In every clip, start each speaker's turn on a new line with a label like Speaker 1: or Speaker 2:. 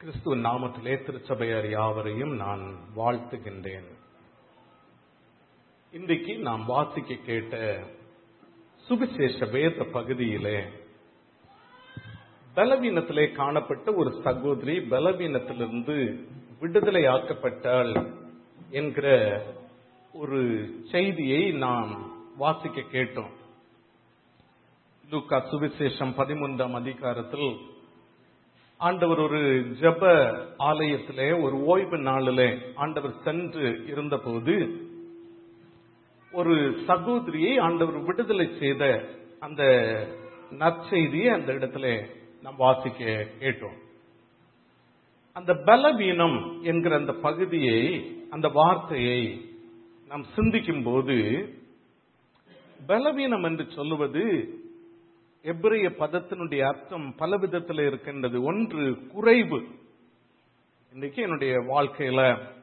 Speaker 1: கிறிஸ்துவ நாமத்திலே திருச்சபையார் யாவரையும் நான் வாழ்த்துகின்றேன் இன்றைக்கு நாம் வாசிக்க கேட்ட சுவிசேஷ வேத பகுதியிலே பலவீனத்திலே காணப்பட்ட ஒரு சகோதரி பலவீனத்திலிருந்து விடுதலையாக்கப்பட்டாள் என்கிற ஒரு செய்தியை நாம் வாசிக்க கேட்டோம் லூக்கா சுவிசேஷம் பதிமூன்றாம் அதிகாரத்தில் ஆண்டவர் ஒரு ஜப ஆலயத்திலே ஒரு ஓய்வு நாளிலே ஆண்டவர் சென்று இருந்தபோது ஒரு சகோதரியை ஆண்டவர் விடுதலை செய்த அந்த நற்செய்தியை அந்த இடத்துல நாம் வாசிக்க கேட்டோம் அந்த பலவீனம் என்கிற அந்த பகுதியை அந்த வார்த்தையை நாம் சிந்திக்கும் போது பலவீனம் என்று சொல்லுவது எபிரிய பதத்தினுடைய அர்த்தம் பல விதத்தில் இருக்கின்றது ஒன்று குறைவு இன்னைக்கு என்னுடைய வாழ்க்கையில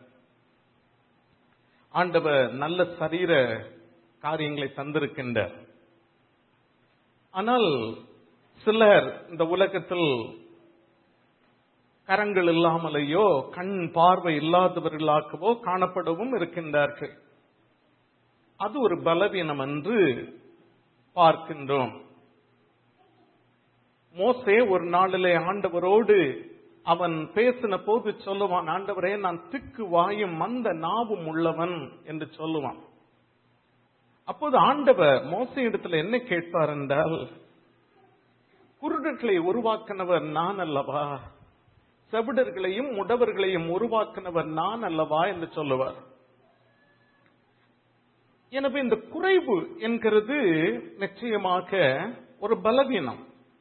Speaker 1: ஆண்டவர் நல்ல சரீர காரியங்களை தந்திருக்கின்றார் ஆனால் சிலர் இந்த உலகத்தில் கரங்கள் இல்லாமலேயோ கண் பார்வை இல்லாதவர்களாகவோ காணப்படவும் இருக்கின்றார்கள் அது ஒரு பலவீனம் என்று பார்க்கின்றோம் மோசே ஒரு நாளிலே ஆண்டவரோடு அவன் பேசின போது சொல்லுவான் ஆண்டவரே நான் திக்கு வாயும் மந்த நாவும் உள்ளவன் என்று சொல்லுவான் அப்போது ஆண்டவர் மோசை இடத்துல என்ன கேட்பார் என்றால் குருடர்களை உருவாக்கினவர் நான் அல்லவா செவிடர்களையும் உடவர்களையும் உருவாக்கினவர் நான் அல்லவா என்று சொல்லுவார் எனவே இந்த குறைவு என்கிறது நிச்சயமாக ஒரு பலவீனம்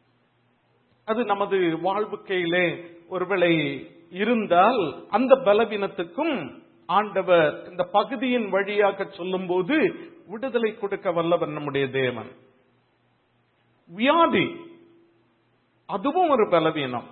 Speaker 1: அது நமது வாழ்வுக்கையிலே ஒருவேளை இருந்தால் அந்த பலவீனத்துக்கும் ஆண்டவர் இந்த பகுதியின் வழியாக சொல்லும் போது விடுதலை கொடுக்க வல்லவர் நம்முடைய தேவன் வியாதி அதுவும் ஒரு பலவீனம்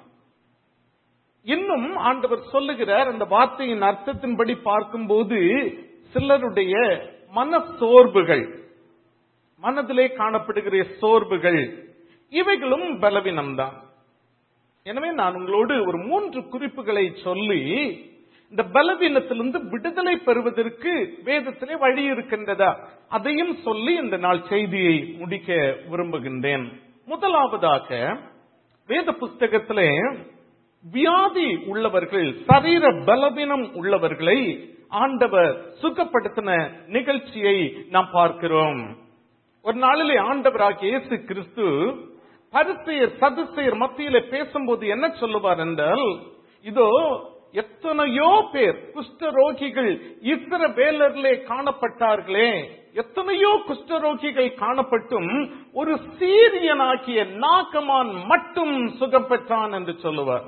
Speaker 1: இன்னும் ஆண்டவர் சொல்லுகிறார் அந்த வார்த்தையின் அர்த்தத்தின்படி பார்க்கும்போது சிலருடைய மன சோர்வுகள் மனதிலே காணப்படுகிற சோர்வுகள் இவைகளும் பலவீனம்தான் எனவே நான் உங்களோடு ஒரு மூன்று குறிப்புகளை சொல்லி இந்த பலவீனத்திலிருந்து விடுதலை பெறுவதற்கு வேதத்திலே வழி இருக்கின்றதா அதையும் சொல்லி இந்த நாள் செய்தியை முடிக்க விரும்புகின்றேன் முதலாவதாக வேத புஸ்தகத்திலே வியாதி உள்ளவர்கள் சரீர பலவீனம் உள்ளவர்களை ஆண்டவர் சுகப்படுத்தின நிகழ்ச்சியை நாம் பார்க்கிறோம் ஒரு நாளிலே ஆண்டவராக இயேசு கிறிஸ்து பரிசெயர் சதுசெயர் மத்தியில பேசும்போது என்ன சொல்லுவார் என்றால் இதோ எத்தனையோ பேர் குஷ்டரோகிகள் இத்தர வேலரிலே காணப்பட்டார்களே எத்தனையோ குஷ்டரோகிகள் காணப்பட்டும் ஒரு சீரியனாகிய நாகமான் மட்டும் சுகம் பெற்றான் என்று சொல்லுவார்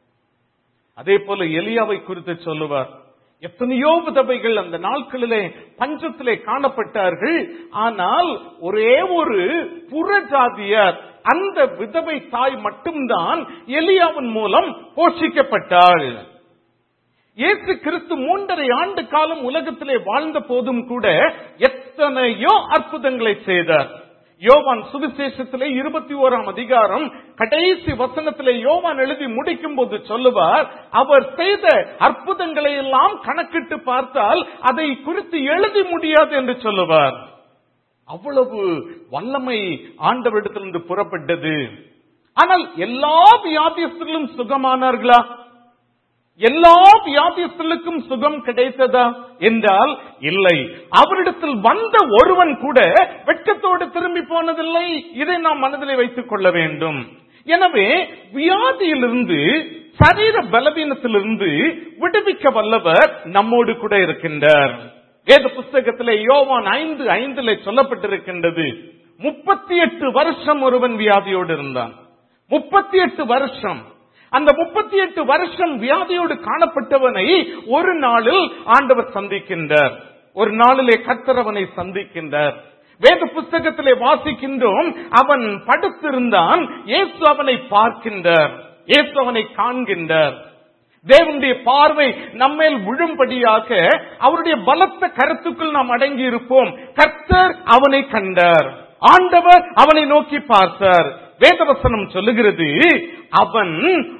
Speaker 1: அதே போல எலியாவை குறித்து சொல்லுவார் எத்தனையோ விதவைகள் அந்த நாட்களிலே பஞ்சத்திலே காணப்பட்டார்கள் ஆனால் ஒரே ஒரு புறஜாதியர் அந்த விதவை தாய் மட்டும்தான் எலியாவின் மூலம் போஷிக்கப்பட்டாள் இயேசு கிறிஸ்து மூன்றரை ஆண்டு காலம் உலகத்திலே வாழ்ந்த போதும் கூட எத்தனையோ அற்புதங்களை செய்தார் யோவான் சுவிசேஷத்திலே இருபத்தி ஓராம் அதிகாரம் கடைசி வசனத்திலே யோவான் எழுதி முடிக்கும் போது சொல்லுவார் அவர் செய்த அற்புதங்களை எல்லாம் கணக்கிட்டு பார்த்தால் அதை குறித்து எழுதி முடியாது என்று சொல்லுவார் அவ்வளவு வல்லமை ஆண்டவரிடத்திலிருந்து புறப்பட்டது ஆனால் எல்லா வியாதியஸ்தர்களும் சுகமானார்களா எல்லா வியாதியஸ்தலுக்கும் சுகம் கிடைத்ததா என்றால் இல்லை அவரிடத்தில் வந்த ஒருவன் கூட வெட்கத்தோடு திரும்பி போனதில்லை இதை நாம் மனதிலே வைத்துக் கொள்ள வேண்டும் எனவே வியாதியிலிருந்து சரீர பலவீனத்திலிருந்து விடுவிக்க வல்லவர் நம்மோடு கூட இருக்கின்றார் வேத புஸ்தகத்திலே யோவான் ஐந்து ஐந்துல சொல்லப்பட்டிருக்கின்றது முப்பத்தி எட்டு வருஷம் ஒருவன் வியாதியோடு இருந்தான் முப்பத்தி எட்டு வருஷம் அந்த முப்பத்தி எட்டு வருஷம் வியாதியோடு காணப்பட்டவனை ஒரு நாளில் ஆண்டவர் சந்திக்கின்றார் ஒரு நாளிலே கத்தரவனை சந்திக்கின்றார் வேத புஸ்தகத்திலே வாசிக்கின்றோம் அவன் படுத்திருந்தான் இயேசு அவனை பார்க்கின்றார் இயேசு அவனை காண்கின்றார் தேவனுடைய பார்வை நம்மேல் விழும்படியாக அவருடைய பலத்த கருத்துக்குள் நாம் அடங்கி இருப்போம் கர்த்தர் அவனை கண்டார் ஆண்டவர் அவனை நோக்கி பார்த்தார் வேதவசனம் சொல்லுகிறது அவன்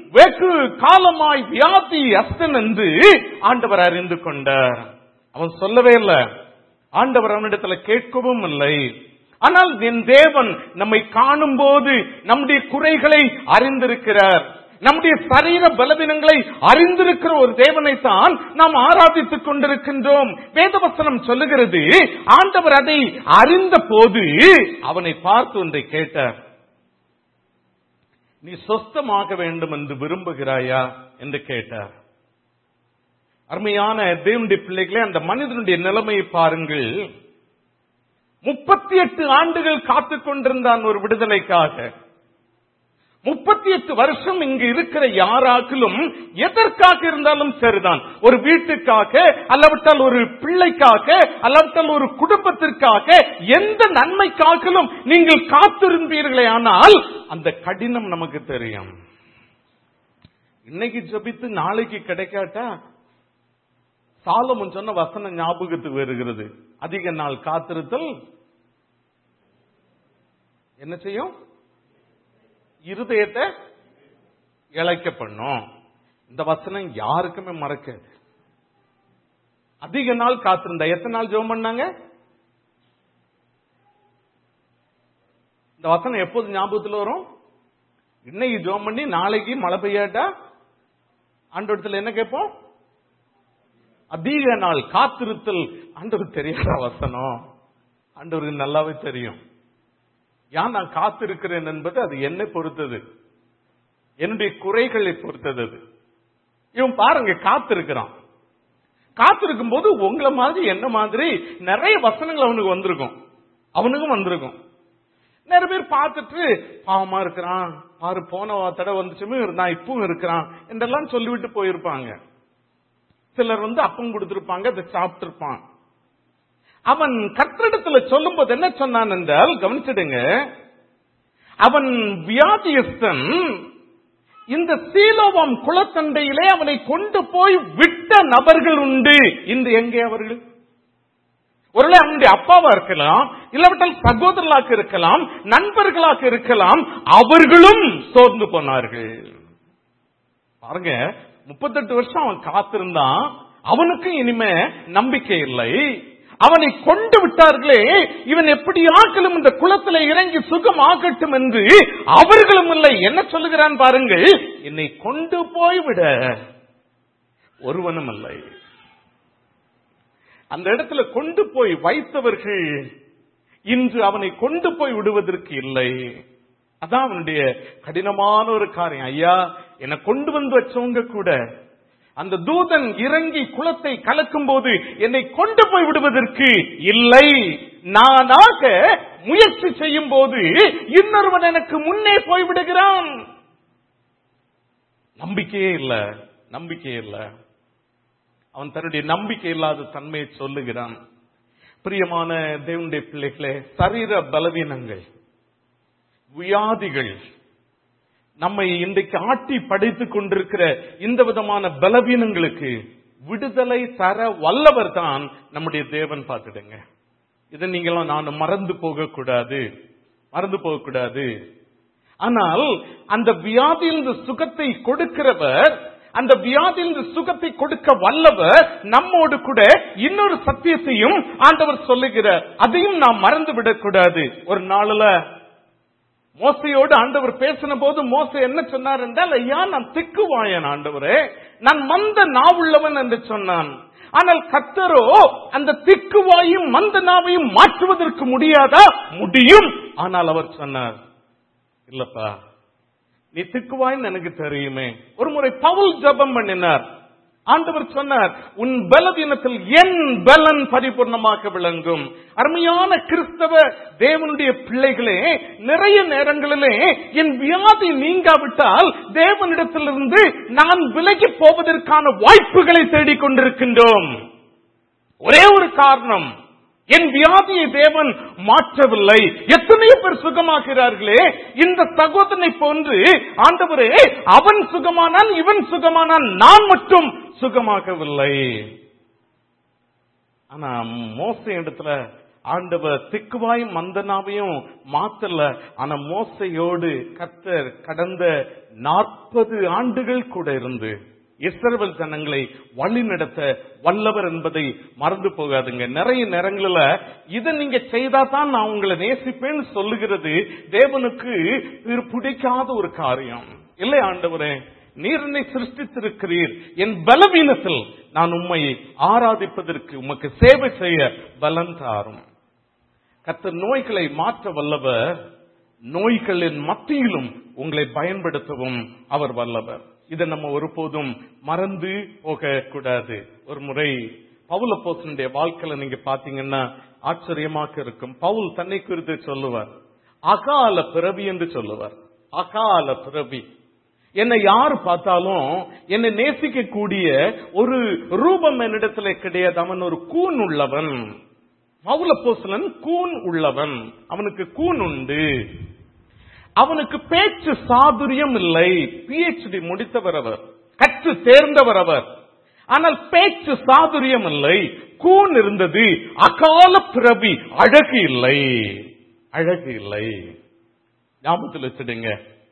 Speaker 1: வெகு காலமாய் வியாதி அஸ்தன் என்று ஆண்டவர் அறிந்து கொண்டார் அவன் சொல்லவே இல்லை ஆண்டவர் அவனிடத்துல கேட்கவும் இல்லை ஆனால் என் தேவன் நம்மை காணும் போது நம்முடைய குறைகளை அறிந்திருக்கிறார் நம்முடைய சரீர பலவீனங்களை அறிந்திருக்கிற ஒரு தேவனை தான் நாம் ஆராதித்துக் கொண்டிருக்கின்றோம் வேதவசனம் சொல்லுகிறது ஆண்டவர் அதை அறிந்த போது அவனை பார்த்து ஒன்றை கேட்டார் நீ சொஸ்தமாக வேண்டும் என்று விரும்புகிறாயா என்று கேட்டார் அருமையான தேவனுடைய பிள்ளைகளே அந்த மனிதனுடைய நிலைமையை பாருங்கள் முப்பத்தி எட்டு ஆண்டுகள் காத்துக் கொண்டிருந்தான் ஒரு விடுதலைக்காக முப்பத்தி எட்டு வருஷம் இங்கு இருக்கிற யாராக்கிலும் எதற்காக இருந்தாலும் சரிதான் ஒரு வீட்டுக்காக அல்லவிட்டால் ஒரு பிள்ளைக்காக அல்லவிட்டால் ஒரு குடும்பத்திற்காக எந்த நன்மைக்காகலும் நீங்கள் காத்திருந்தீர்களே ஆனால் அந்த கடினம் நமக்கு தெரியும் இன்னைக்கு ஜபித்து நாளைக்கு கிடைக்காட்டா சாலமுன் சொன்ன வசனம் ஞாபகத்துக்கு வருகிறது அதிக நாள் காத்திருத்தல் என்ன செய்யும் இருதயத்தை இழைக்க பண்ணும் இந்த வசனம் யாருக்குமே மறக்காது அதிக நாள் காத்திருந்தா எத்தனை நாள் ஜெபம் பண்ணாங்க இந்த வசனம் எப்போது ஞாபகத்தில் வரும் இன்னைக்கு ஜெபம் பண்ணி நாளைக்கு மழை பெய்யாட்டா ஆண்டோடத்துல என்ன கேட்போம் அதிக நாள் காத்திருத்தல் ஆண்டவருக்கு தெரியாத வசனம் ஆண்டவருக்கு நல்லாவே தெரியும் ஏன் நான் காத்திருக்கிறேன் என்பது அது என்னை பொறுத்தது என்னுடைய குறைகளை பொறுத்தது அது இவன் பாருங்க காத்திருக்கிறான் காத்திருக்கும் போது உங்களை மாதிரி என்ன மாதிரி நிறைய வசனங்கள் அவனுக்கு வந்திருக்கும் அவனுக்கும் வந்திருக்கும் நிறைய பேர் பார்த்துட்டு பாவமா இருக்கிறான் பாரு போன தடவை வந்துச்சுமே இருந்தான் இப்பவும் இருக்கிறான் என்றெல்லாம் சொல்லிவிட்டு போயிருப்பாங்க சிலர் வந்து அப்பம் கொடுத்திருப்பாங்க அதை சாப்பிட்டிருப்பான் அவன் கத்திரிடத்துல சொல்லும் போது என்ன சொன்னான் என்றால் கவனிச்சிடுங்க அவன் வியாதியஸ்தன் இந்த சீலோவம் குளத்தண்டையிலே அவனை கொண்டு போய் விட்ட நபர்கள் உண்டு இன்று எங்கே அவர்கள் ஒருவேளை அவனுடைய அப்பாவா இருக்கலாம் இல்லாவிட்டால் சகோதரர்களாக இருக்கலாம் நண்பர்களாக இருக்கலாம் அவர்களும் சோர்ந்து போனார்கள் பாருங்க முப்பத்தெட்டு வருஷம் அவன் காத்திருந்தான் அவனுக்கும் இனிமே நம்பிக்கை இல்லை அவனை கொண்டு விட்டார்களே இவன் எப்படி ஆக்கலும் இந்த குளத்துல இறங்கி சுகம் ஆகட்டும் என்று அவர்களும் இல்லை என்ன சொல்லுகிறான் பாருங்கள் என்னை கொண்டு போய் விட ஒருவனும் இல்லை அந்த இடத்துல கொண்டு போய் வைத்தவர்கள் இன்று அவனை கொண்டு போய் விடுவதற்கு இல்லை அதான் அவனுடைய கடினமான ஒரு காரியம் ஐயா என்னை கொண்டு வந்து வச்சவங்க கூட அந்த தூதன் இறங்கி குளத்தை கலக்கும் போது என்னை கொண்டு போய் விடுவதற்கு இல்லை நானாக முயற்சி செய்யும் போது இன்னொருவன் எனக்கு முன்னே போய் விடுகிறான் நம்பிக்கையே இல்ல நம்பிக்கையே இல்ல அவன் தன்னுடைய நம்பிக்கை இல்லாத தன்மையை சொல்லுகிறான் பிரியமான தேவனுடைய பிள்ளைகளே சரீர பலவீனங்கள் வியாதிகள் நம்மை இன்றைக்கு ஆட்டி படைத்துக் கொண்டிருக்கிற இந்த விதமான பலவீனங்களுக்கு விடுதலை தர வல்லவர் தான் நம்முடைய தேவன் பார்த்துடுங்க இதை நீங்களும் நான் மறந்து போகக்கூடாது மறந்து போகக்கூடாது ஆனால் அந்த வியாதியிலிருந்து சுகத்தை கொடுக்கிறவர் அந்த வியாதியிலிருந்து சுகத்தை கொடுக்க வல்லவர் நம்மோடு கூட இன்னொரு சத்தியத்தையும் ஆண்டவர் சொல்லுகிறார் அதையும் நாம் மறந்து விடக்கூடாது ஒரு நாளில் மோசையோடு ஆண்டவர் பேசின போது மோசை என்ன சொன்னார் என்றால் ஐயா நான் திக்குவாயன் ஆண்டவரே நான் மந்த நாவுள்ளவன் என்று சொன்னான் ஆனால் கத்தரோ அந்த திக்குவாயும் மந்த நாவையும் மாற்றுவதற்கு முடியாதா முடியும் ஆனால் அவர் சொன்னார் இல்லப்பா நீ திக்குவாயின்னு எனக்கு தெரியுமே ஒரு முறை பவுல் ஜபம் பண்ணினார் ஆண்டவர் சொன்னார் உன் பலவீனத்தில் என் பலன் பரிபூர்ணமாக விளங்கும் அருமையான கிறிஸ்தவ தேவனுடைய பிள்ளைகளே நிறைய நேரங்களிலே என் வியாதி நீங்காவிட்டால் தேவனிடத்திலிருந்து நான் விலகி போவதற்கான வாய்ப்புகளை தேடிக் கொண்டிருக்கின்றோம் ஒரே ஒரு காரணம் என் வியாதியை தேவன் மாற்றவில்லை எத்தனையோ பேர் சுகமாகிறார்களே இந்த சகோதரனை போன்று ஆண்டவரே அவன் சுகமானான் இவன் சுகமானான் நான் மட்டும் சுகமாகவில்லை ஆனா மோச இடத்துல ஆண்டவர் திக்குவாய் மந்தனாவையும் மாத்தல ஆனா மோசையோடு கத்தர் கடந்த நாற்பது ஆண்டுகள் கூட இருந்து இஸ்ரவேல் ஜனங்களை வழி நடத்த வல்லவர் என்பதை மறந்து போகாதுங்க நிறைய நேரங்களில் இதை நீங்க செய்தா தான் நான் உங்களை நேசிப்பேன்னு சொல்லுகிறது தேவனுக்கு பிற- பிடிக்காத ஒரு காரியம் இல்லை ஆண்டவரே நீர் என்னை சிருஷ்டித்திருக்கிறீர் என் பலவீனத்தில் நான் உம்மை ஆராதிப்பதற்கு உமக்கு சேவை செய்ய பலன் தாரும் கர்த்தர் நோய்களை மாற்ற வல்லவர் நோய்களின் மத்தியிலும் உங்களை பயன்படுத்தவும் அவர் வல்லவர் இதை நம்ம ஒருபோதும் மறந்து போக கூடாது ஒரு முறை பவுல போசனுடைய வாழ்க்கையில நீங்க பாத்தீங்கன்னா ஆச்சரியமாக இருக்கும் பவுல் தன்னை குறித்து சொல்லுவார் அகால பிறவி என்று சொல்லுவார் அகால பிறவி என்னை யார் பார்த்தாலும் என்னை நேசிக்கக்கூடிய ஒரு ரூபம் என்னிடத்துல கிடையாது அவன் ஒரு கூன் உள்ளவன் பவுல போசலன் கூன் உள்ளவன் அவனுக்கு கூன் உண்டு அவனுக்கு பேச்சு சாதுரியம் இல்லை பிஹெச்டி முடித்தவர் அவர் கற்று தேர்ந்தவர் அவர் ஆனால் பேச்சு சாதுரியம் இல்லை கூன் இருந்தது அகால பிறவி அழகு இல்லை அழகு இல்லை ஞாபகத்தில் வச்சிடுங்க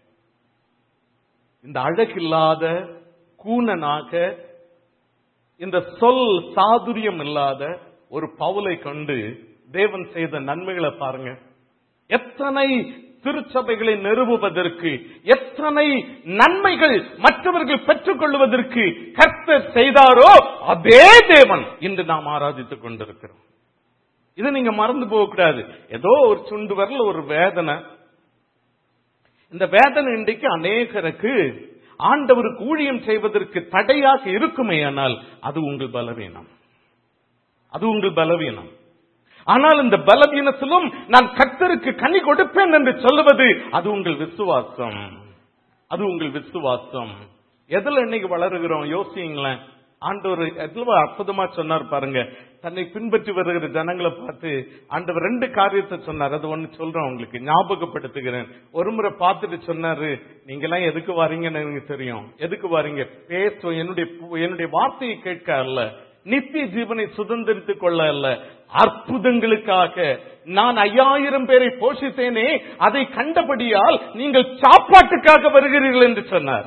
Speaker 1: இந்த அழகில்லாத கூனனாக இந்த சொல் சாதுரியம் இல்லாத ஒரு பவுலை கொண்டு தேவன் செய்த நன்மைகளை பாருங்க எத்தனை திருச்சபைகளை நிறுவுவதற்கு எத்தனை நன்மைகள் மற்றவர்கள் பெற்றுக் கொள்வதற்கு கர்த்தர் செய்தாரோ அதே தேவன் இன்று நாம் ஆராதித்துக் கொண்டிருக்கிறோம் இதை நீங்க மறந்து போக கூடாது ஏதோ ஒரு சுண்டு வரல ஒரு வேதனை இந்த வேதனை இன்றைக்கு அநேகருக்கு ஆண்டவருக்கு ஊழியம் செய்வதற்கு தடையாக இருக்குமேயானால் அது உங்கள் பலவீனம் அது உங்கள் பலவீனம் ஆனால் இந்த பலவீனத்திலும் நான் கர்த்தருக்கு கனி கொடுப்பேன் என்று சொல்லுவது அது உங்கள் விசுவாசம் அது உங்கள் விசுவாசம் எதுல இன்னைக்கு வளருகிறோம் யோசிங்களேன் ஆண்டவர் எவ்வளவு அற்புதமா சொன்னார் பாருங்க தன்னை பின்பற்றி வருகிற ஜனங்களை பார்த்து ஆண்டவர் ரெண்டு காரியத்தை சொன்னார் அது ஒண்ணு சொல்றேன் உங்களுக்கு ஞாபகப்படுத்துகிறேன் ஒரு முறை பார்த்துட்டு சொன்னாரு நீங்க எல்லாம் எதுக்கு வாரீங்கன்னு எனக்கு தெரியும் எதுக்கு வாரீங்க பேசும் என்னுடைய என்னுடைய வார்த்தையை கேட்க அல்ல நித்திய ஜீவனை சுதந்திரித்துக் கொள்ள அல்ல அற்புதங்களுக்காக நான் ஐயாயிரம் பேரை போஷித்தேனே அதை கண்டபடியால் நீங்கள் சாப்பாட்டுக்காக வருகிறீர்கள் என்று சொன்னார்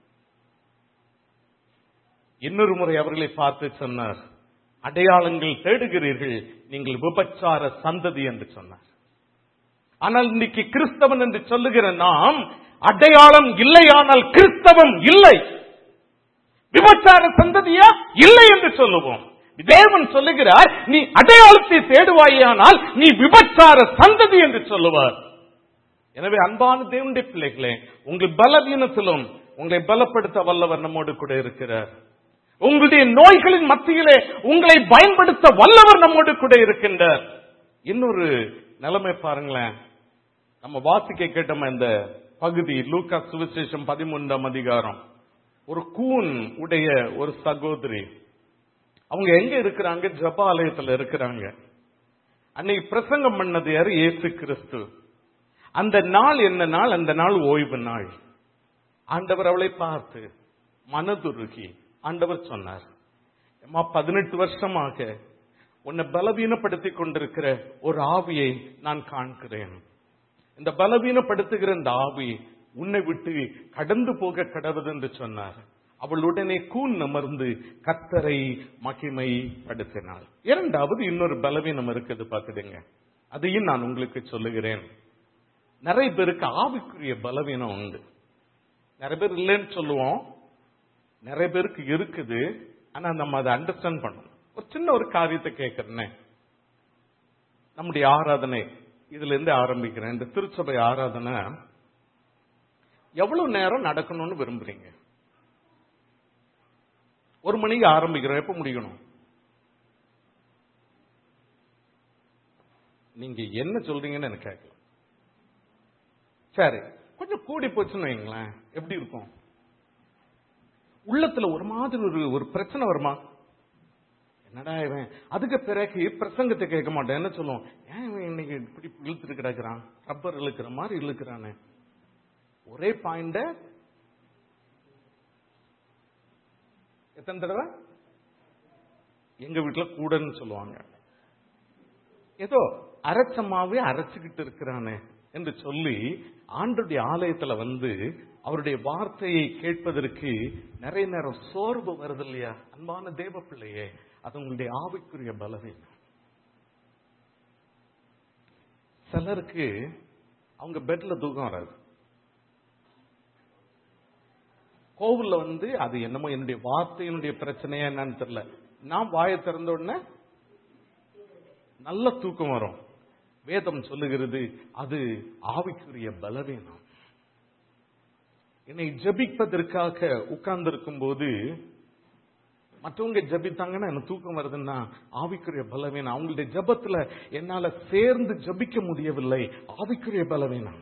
Speaker 1: இன்னொரு முறை அவர்களை பார்த்து சொன்னார் அடையாளங்கள் தேடுகிறீர்கள் நீங்கள் விபச்சார சந்ததி என்று சொன்னார் ஆனால் இன்னைக்கு கிறிஸ்தவன் என்று சொல்லுகிற நாம் அடையாளம் இல்லையானால் கிறிஸ்தவம் இல்லை விபச்சார சந்ததியா இல்லை என்று சொல்லுவோம் தேவன் சொல்லுகிறார் நீ அடையாளத்தை தேடுவாயானால் நீ விபச்சார சந்ததி என்று சொல்லுவார் எனவே அன்பான தேவனுடைய பிள்ளைகளே உங்கள் பலவீனத்திலும் உங்களை பலப்படுத்த வல்லவர் நம்மோடு கூட இருக்கிறார் உங்களுடைய நோய்களின் மத்தியிலே உங்களை பயன்படுத்த வல்லவர் நம்மோடு கூட இருக்கின்றார் இன்னொரு நிலைமை பாருங்களேன் நம்ம வாசிக்க கேட்டோம் இந்த பகுதி லூக்கா சுவிசேஷம் பதிமூன்றாம் அதிகாரம் ஒரு கூன் உடைய ஒரு சகோதரி அவங்க எங்க இருக்கிறாங்க ஜபாலயத்துல இருக்கிறாங்க அன்னைக்கு பிரசங்கம் பண்ணது யாரு இயேசு கிறிஸ்து அந்த நாள் என்ன நாள் அந்த நாள் ஓய்வு நாள் ஆண்டவர் அவளை பார்த்து மனதுருகி ஆண்டவர் சொன்னார் அம்மா பதினெட்டு வருஷமாக உன்னை பலவீனப்படுத்தி கொண்டிருக்கிற ஒரு ஆவியை நான் காண்கிறேன் இந்த பலவீனப்படுத்துகிற இந்த ஆவி உன்னை விட்டு கடந்து போக கடவுது என்று சொன்னார் அவள் உடனே கூன் அமர்ந்து கத்தரை மகிமைப்படுத்தினாள் இரண்டாவது இன்னொரு பலவீனம் இருக்குது பார்த்துடுங்க அதையும் நான் உங்களுக்கு சொல்லுகிறேன் நிறைய பேருக்கு ஆவிக்குரிய பலவீனம் உண்டு நிறைய பேர் இல்லைன்னு சொல்லுவோம் நிறைய பேருக்கு இருக்குது ஆனா நம்ம அதை அண்டர்ஸ்டாண்ட் பண்ணணும் ஒரு சின்ன ஒரு காரியத்தை கேட்கிறேன் நம்முடைய ஆராதனை இதுல இருந்து ஆரம்பிக்கிறேன் இந்த திருச்சபை ஆராதனை எவ்வளவு நேரம் நடக்கணும்னு விரும்புறீங்க ஒரு மணிக்கு ஆரம்பிக்கிறோம் எப்ப முடிக்கணும் நீங்க என்ன சொல்றீங்கன்னு எனக்கு கேட்கலாம் சரி கொஞ்சம் கூடி போச்சுன்னு வைங்களேன் எப்படி இருக்கும் உள்ளத்துல ஒரு மாதிரி ஒரு ஒரு பிரச்சனை வருமா என்னடா இவன் அதுக்கு பிறகு பிரசங்கத்தை கேட்க மாட்டேன் என்ன சொல்லுவோம் ஏன் இவன் இன்னைக்கு இப்படி இழுத்துட்டு கிடக்குறான் ரப்பர் இழுக்கிற மாதிரி இழுக்கிறானே ஒரே பாயிண்ட எத்தனை தடவை எங்க வீட்டுல கூடன்னு சொல்லுவாங்க ஏதோ அரைச்சமாவே அரைச்சுக்கிட்டு இருக்கிறானே என்று சொல்லி ஆண்டுடைய ஆலயத்துல வந்து அவருடைய வார்த்தையை கேட்பதற்கு நிறைய நேரம் சோர்வு வருது இல்லையா அன்பான தேவ பிள்ளையே அது உங்களுடைய ஆவிக்குரிய பலவீனம் சிலருக்கு அவங்க பெட்ல தூக்கம் வராது கோவில்ல வந்து அது என்னமோ என்னுடைய வார்த்தையினுடைய பிரச்சனையா என்னன்னு தெரியல நான் வாயை திறந்த உடனே நல்ல தூக்கம் வரும் வேதம் சொல்லுகிறது அது ஆவிக்குரிய பலவீனம் என்னை ஜபிப்பதற்காக உட்கார்ந்திருக்கும் போது மற்றவங்க ஜபித்தாங்கன்னா எனக்கு தூக்கம் வருதுன்னா ஆவிக்குரிய பலவீனம் அவங்களுடைய ஜபத்துல என்னால சேர்ந்து ஜபிக்க முடியவில்லை ஆவிக்குரிய பலவீனம்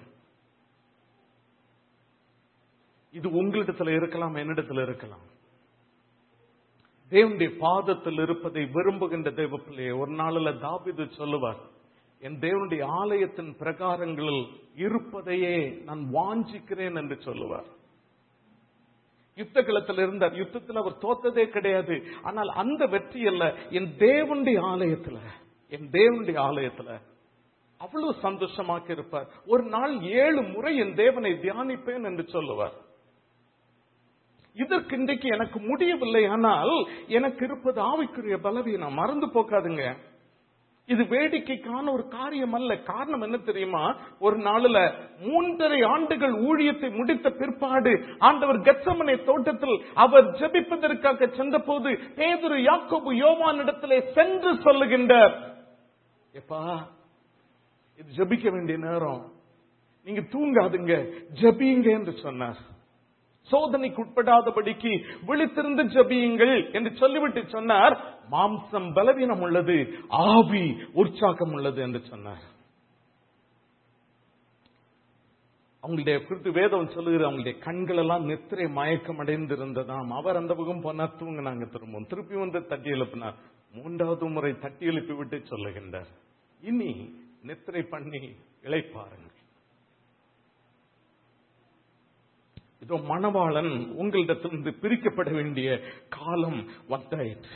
Speaker 1: இது உங்களிடத்துல இருக்கலாம் என்னிடத்துல இருக்கலாம் தேவனுடைய பாதத்தில் இருப்பதை விரும்புகின்ற தேவ பிள்ளையை ஒரு நாளில் தாபிது சொல்லுவார் என் தேவனுடைய ஆலயத்தின் பிரகாரங்களில் இருப்பதையே நான் வாஞ்சிக்கிறேன் என்று சொல்லுவார் யுத்த களத்தில் இருந்தார் யுத்தத்தில் அவர் தோத்ததே கிடையாது ஆனால் அந்த வெற்றி அல்ல என் தேவனுடைய ஆலயத்துல என் தேவனுடைய ஆலயத்துல அவ்வளவு சந்தோஷமாக இருப்பார் ஒரு நாள் ஏழு முறை என் தேவனை தியானிப்பேன் என்று சொல்லுவார் இதற்கு இன்றைக்கு எனக்கு முடியவில்லை ஆனால் எனக்கு இருப்பது ஆவிக்குரிய பலவீனம் மறந்து போக்காதுங்க இது வேடிக்கைக்கான ஒரு காரியம் அல்ல காரணம் என்ன தெரியுமா ஒரு நாளில் மூன்றரை ஆண்டுகள் ஊழியத்தை முடித்த பிற்பாடு ஆண்டவர் கெச்சமனை தோட்டத்தில் அவர் ஜெபிப்பதற்காக சென்றபோது பேதுரு யாக்கோபு யோவான் இடத்திலே சென்று சொல்லுகின்றார் எப்பா இது ஜெபிக்க வேண்டிய நேரம் நீங்க தூங்காதுங்க ஜெபிங்க என்று சொன்னார் சோதனைக்கு உட்படாதபடிக்கு விழித்திருந்து ஜபியுங்கள் என்று சொல்லிவிட்டு சொன்னார் மாம்சம் பலவீனம் உள்ளது ஆவி உற்சாகம் உள்ளது என்று சொன்னார் அவங்களுடைய குறித்து வேதம் சொல்லுகிற அவங்களுடைய கண்கள் எல்லாம் நித்திரை மயக்கம் அடைந்திருந்ததாம் அவர் அந்த பக்கம் போனா தூங்கினாங்க திரும்பவும் திருப்பி வந்து தட்டி எழுப்பினார் மூன்றாவது முறை தட்டி எழுப்பி விட்டு சொல்லுகின்றார் இனி நித்திரை பண்ணி இழைப்பாருங்கள் இதோ மணவாளன் உங்களிடத்திலிருந்து பிரிக்கப்பட வேண்டிய காலம் வந்தாயிற்று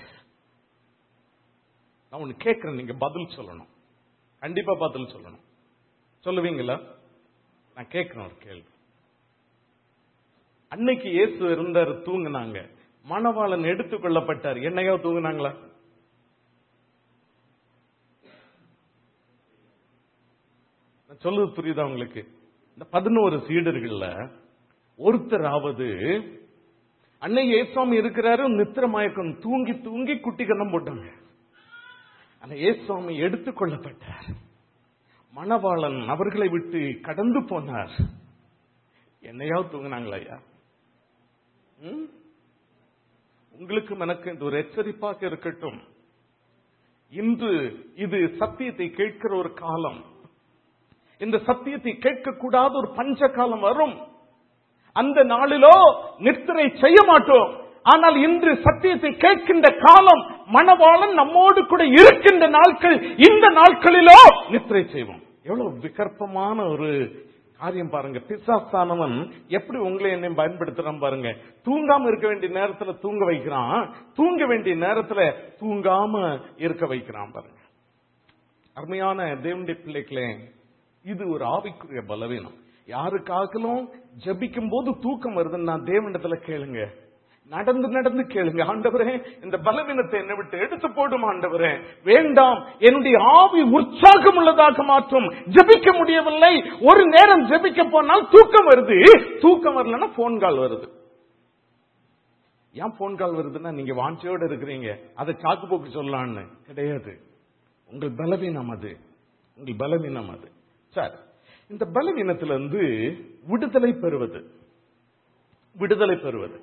Speaker 1: நான் ஒன்னு கேட்கிறேன் நீங்க பதில் சொல்லணும் கண்டிப்பா பதில் சொல்லணும் சொல்லுவீங்களா நான் கேட்கிறேன் ஒரு கேள்வி அன்னைக்கு இயேசு இருந்தார் தூங்குனாங்க மணவாளன் எடுத்துக்கொள்ளப்பட்டார் என்னையோ தூங்குனாங்களா நான் சொல்லுது புரியுதா உங்களுக்கு இந்த பதினோரு சீடர்கள்ல ஒருத்தராவது அன்னை ஏசாமி இருக்கிறாரு நித்திர மயக்கம் தூங்கி தூங்கி குட்டி கண்ணம் போட்டாங்க ஆனா ஏசாமி எடுத்துக்கொள்ளப்பட்டார் மணவாளன் அவர்களை விட்டு கடந்து போனார் என்னையாவது தூங்கினாங்களா ஐயா ம்? உங்களுக்கும் எனக்கு இந்த ஒரு எச்சரிப்பாக இருக்கட்டும் இன்று இது சத்தியத்தை கேட்கிற ஒரு காலம் இந்த சத்தியத்தை கேட்கக்கூடாத ஒரு பஞ்ச காலம் வரும் அந்த நாளிலோ நித்திரை செய்ய மாட்டோம் ஆனால் இன்று சத்தியத்தை கேட்கின்ற காலம் மணவாளன் நம்மோடு கூட இருக்கின்ற நாட்கள் இந்த நாட்களிலோ நித்திரை செய்வோம் எவ்வளவு விகற்பமான ஒரு காரியம் பாருங்க பிசாஸ்தானவன் எப்படி உங்களை என்னையும் பயன்படுத்துறான் பாருங்க தூங்காம இருக்க வேண்டிய நேரத்துல தூங்க வைக்கிறான் தூங்க வேண்டிய நேரத்துல தூங்காம இருக்க வைக்கிறான் பாருங்க அருமையான தேவனுடைய பிள்ளைகளே இது ஒரு ஆவிக்குரிய பலவீனம் யாருக்காகலும் ஜபிக்கும் போது தூக்கம் வருதுன்னா தேவனிடத்துல கேளுங்க நடந்து நடந்து கேளுங்க ஆண்டவரே இந்த பலவீனத்தை என்னை விட்டு எடுத்து போடும் ஆண்டவரே வேண்டாம் என்னுடைய ஆவி உற்சாகம் உள்ளதாக மாற்றும் ஜபிக்க முடியவில்லை ஒரு நேரம் ஜபிக்க போனால் தூக்கம் வருது தூக்கம் வரலன்னா போன் கால் வருது ஏன் போன் கால் வருதுன்னா நீங்க வாஞ்சையோட இருக்கிறீங்க அதை சாக்கு போக்கு சொல்லலான்னு கிடையாது உங்கள் பலவீனம் அது உங்கள் பலவீனம் அது சார் இந்த பலவீனத்திலிருந்து விடுதலை பெறுவது விடுதலை பெறுவது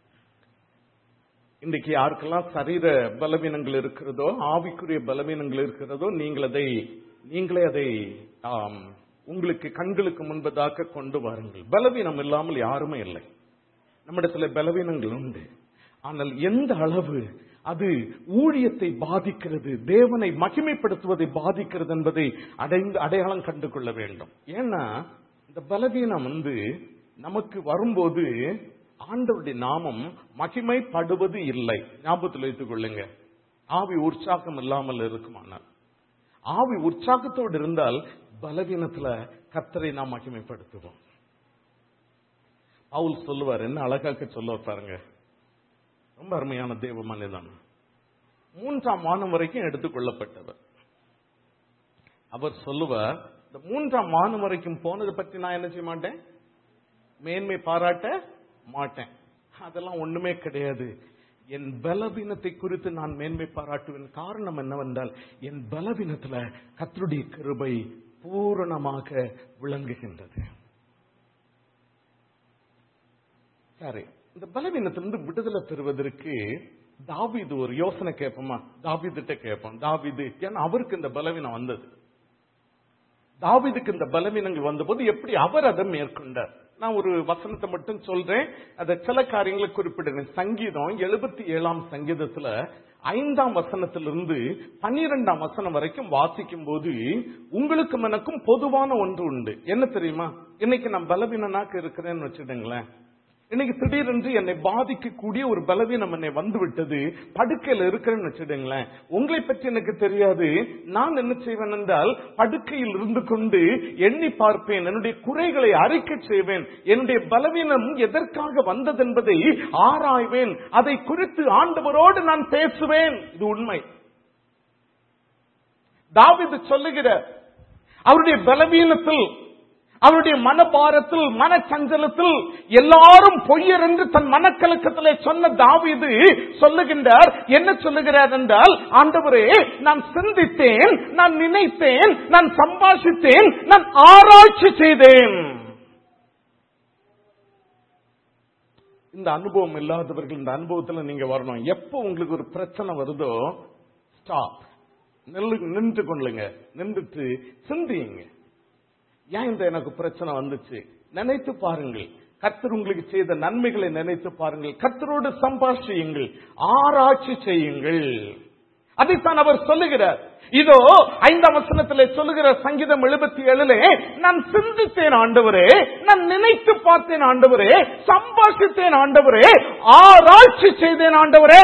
Speaker 1: இன்றைக்கு யாருக்கெல்லாம் சரீர பலவீனங்கள் இருக்கிறதோ ஆவிக்குரிய பலவீனங்கள் இருக்கிறதோ நீங்கள் அதை நீங்களே அதை ஆம், உங்களுக்கு கண்களுக்கு முன்பதாக கொண்டு வாருங்கள் பலவீனம் இல்லாமல் யாருமே இல்லை நம்மிடத்துல பலவீனங்கள் உண்டு ஆனால் எந்த அளவு அது ஊழியத்தை பாதிக்கிறது தேவனை மகிமைப்படுத்துவதை பாதிக்கிறது என்பதை அடைந்து அடையாளம் கண்டு கொள்ள வேண்டும் ஏன்னா இந்த பலவீனம் வந்து நமக்கு வரும்போது ஆண்டவருடைய நாமம் மகிமைப்படுவது இல்லை ஞாபகத்தில் வைத்துக் கொள்ளுங்க ஆவி உற்சாகம் இல்லாமல் இருக்குமானால் ஆவி உற்சாகத்தோடு இருந்தால் பலவீனத்துல கத்தரை நாம் மகிமைப்படுத்துவோம் பவுல் சொல்லுவார் என்ன அழகாக்க சொல்லுவார் பாருங்க ரொம்ப அருமையான தேவ மனிதன் மூன்றாம் வானம் வரைக்கும் எடுத்துக்கொள்ளப்பட்டவர் அவர் சொல்லுவார் இந்த மூன்றாம் வானம் வரைக்கும் போனதை பற்றி நான் என்ன செய்ய மாட்டேன் மேன்மை பாராட்ட மாட்டேன் அதெல்லாம் ஒண்ணுமே கிடையாது என் பலவீனத்தை குறித்து நான் மேன்மை பாராட்டுவேன் காரணம் என்னவென்றால் என் பலவீனத்துல கத்தருடைய கிருபை பூரணமாக விளங்குகின்றது சரி இந்த பலவீனத்திலிருந்து விடுதலை பெறுவதற்கு தாவீது ஒரு யோசனை கேட்போமா தாவீதுட்ட கேட்போம் தாவீது ஏன்னா அவருக்கு இந்த பலவீனம் வந்தது தாவீதுக்கு இந்த பலவீனங்கள் வந்தபோது எப்படி அவர் அதை மேற்கொண்டார் நான் ஒரு வசனத்தை மட்டும் சொல்றேன் அதை சில காரியங்களை குறிப்பிடுறேன் சங்கீதம் எழுபத்தி ஏழாம் சங்கீதத்துல ஐந்தாம் வசனத்திலிருந்து பன்னிரெண்டாம் வசனம் வரைக்கும் வாசிக்கும் போது உங்களுக்கும் எனக்கும் பொதுவான ஒன்று உண்டு என்ன தெரியுமா இன்னைக்கு நான் பலவீனனாக்க இருக்கிறேன்னு வச்சுடுங்களேன் இன்னைக்கு திடீரென்று என்னை பாதிக்கக்கூடிய ஒரு பலவீனம் என்னை வந்து விட்டது படுக்கையில் இருக்கிறேன்னு வச்சுடுங்களேன் உங்களை பற்றி எனக்கு தெரியாது நான் என்ன செய்வேன் என்றால் படுக்கையில் இருந்து கொண்டு எண்ணி பார்ப்பேன் என்னுடைய குறைகளை அறிக்கை செய்வேன் என்னுடைய பலவீனம் எதற்காக வந்தது என்பதை ஆராய்வேன் அதை குறித்து ஆண்டவரோடு நான் பேசுவேன் இது உண்மை தாவிது சொல்லுகிற அவருடைய பலவீனத்தில் அவருடைய மனபாரத்தில் மனச்சஞ்சலத்தில் எல்லாரும் பொய்யர் என்று தன் மனக்கலக்கத்திலே சொன்ன தாவீது சொல்லுகின்றார் என்ன சொல்லுகிறார் என்றால் ஆண்டவரே நான் சிந்தித்தேன் நான் நினைத்தேன் நான் சம்பாஷித்தேன் நான் ஆராய்ச்சி செய்தேன் இந்த அனுபவம் இல்லாதவர்கள் இந்த அனுபவத்துல நீங்க வரணும் எப்போ உங்களுக்கு ஒரு பிரச்சனை வருதோ ஸ்டாப் நின்று கொள்ளுங்க நின்றுட்டு சிந்தியுங்க ஏன் இந்த எனக்கு பிரச்சனை வந்துச்சு நினைத்து பாருங்கள் கர்த்தர் உங்களுக்கு செய்த நன்மைகளை நினைத்து பாருங்கள் கர்த்தரோடு சம்பாஷியுங்கள் ஆராய்ச்சி செய்யுங்கள் அதைத்தான் அவர் சொல்லுகிறார் இதோ ஐந்தாம் வசனத்திலே சொல்லுகிற சங்கீதம் எழுபத்தி ஏழுல நான் சிந்தித்தேன் ஆண்டவரே நான் நினைத்து பார்த்தேன் ஆண்டவரே சம்பாஷித்தேன் ஆண்டவரே ஆராய்ச்சி செய்தேன் ஆண்டவரே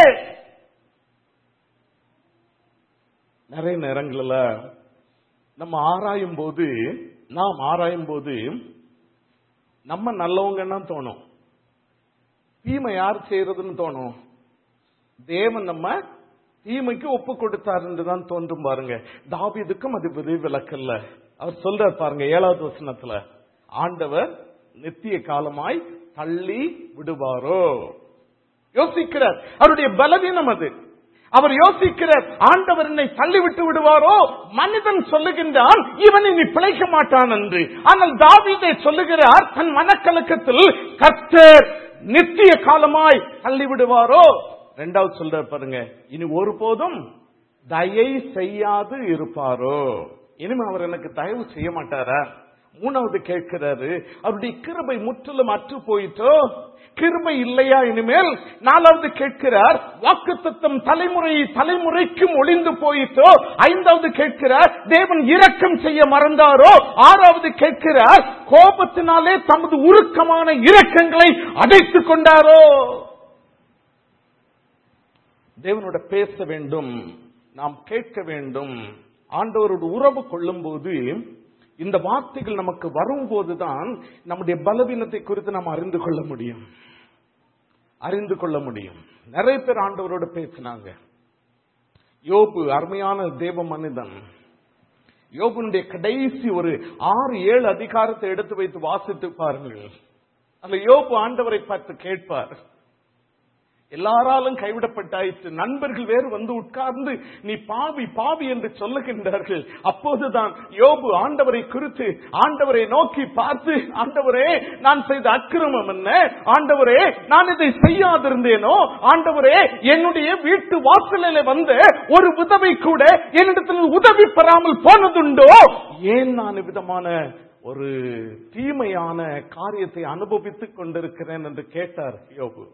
Speaker 1: நிறைய நேரங்களில் நம்ம ஆராயும் போது நாம் ஆராயும் போது நம்ம நல்லவங்கன்னா தோணும் தீமை யார் செய்யறதுன்னு தோணும் தேவன் நம்ம தீமைக்கு ஒப்பு கொடுத்தார் தான் தோன்றும் பாருங்க தாவீதுக்கும் அது விதி விளக்கல்ல அவர் சொல்றார் பாருங்க ஏழாவது வசனத்துல ஆண்டவர் நித்திய காலமாய் தள்ளி விடுவாரோ யோசிக்கிறார் அவருடைய பலவீனம் அது அவர் யோசிக்கிறார் ஆண்டவர் என்னை தள்ளிவிட்டு விடுவாரோ மனிதன் சொல்லுகின்றான் இவன் இனி பிழைக்க மாட்டான் என்று ஆனால் தாவீதை சொல்லுகிறார் தன் மனக்கலக்கத்தில் கர்த்தர் நித்திய காலமாய் தள்ளி விடுவாரோ ரெண்டாவது சொல்ற பாருங்க இனி ஒருபோதும் தயை செய்யாது இருப்பாரோ இனிமே அவர் எனக்கு தயவு செய்ய மாட்டாரா மூணாவது கேட்கிறாரு அவருடைய கிருபை முற்றிலும் அற்று போயிட்டோ கிருபை இல்லையா இனிமேல் நாலாவது கேட்கிறார் வாக்கு தத்துவம் தலைமுறை தலைமுறைக்கும் ஒளிந்து போயிட்டோ ஐந்தாவது கேட்கிறார் தேவன் இரக்கம் செய்ய மறந்தாரோ ஆறாவது கேட்கிறார் கோபத்தினாலே தமது உருக்கமான இரக்கங்களை அடைத்துக் கொண்டாரோ தேவனோட பேச வேண்டும் நாம் கேட்க வேண்டும் ஆண்டவரோடு உறவு கொள்ளும் போது இந்த வார்த்தைகள் நமக்கு வரும்போதுதான் நம்முடைய பலவீனத்தை குறித்து நாம் அறிந்து கொள்ள முடியும் அறிந்து கொள்ள முடியும் நிறைய பேர் ஆண்டவரோட பேசினாங்க யோபு அருமையான தேவ மனிதன் யோபுனுடைய கடைசி ஒரு ஆறு ஏழு அதிகாரத்தை எடுத்து வைத்து வாசித்து பாருங்கள் அந்த யோபு ஆண்டவரை பார்த்து கேட்பார் எல்லாராலும் கைவிடப்பட்டாயிற்று நண்பர்கள் வேறு வந்து உட்கார்ந்து நீ பாவி பாவி என்று சொல்லுகின்றார்கள் அப்போதுதான் யோபு ஆண்டவரை குறித்து ஆண்டவரை நோக்கி பார்த்து ஆண்டவரே நான் செய்த அக்கிரமம் என்ன ஆண்டவரே நான் இதை செய்யாதிருந்தேனோ ஆண்டவரே என்னுடைய வீட்டு வாசலில் வந்த ஒரு உதவி கூட என்னிடத்தில் உதவி பெறாமல் போனதுண்டோ ஏன் நான் விதமான ஒரு தீமையான காரியத்தை அனுபவித்துக் கொண்டிருக்கிறேன் என்று கேட்டார் யோபு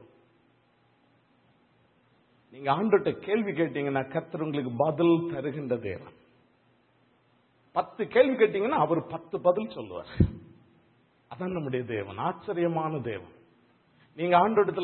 Speaker 1: நீங்க ஆண்டுகிட்ட கேள்வி கேட்டீங்கன்னா கர்த்தர் உங்களுக்கு பதில் தருகின்ற தேவன் பத்து கேள்வி கேட்டீங்கன்னா அவர் பத்து பதில் சொல்லுவார் அதான் நம்முடைய தேவன் ஆச்சரியமான தேவன் நீங்க ஆண்டோடத்துல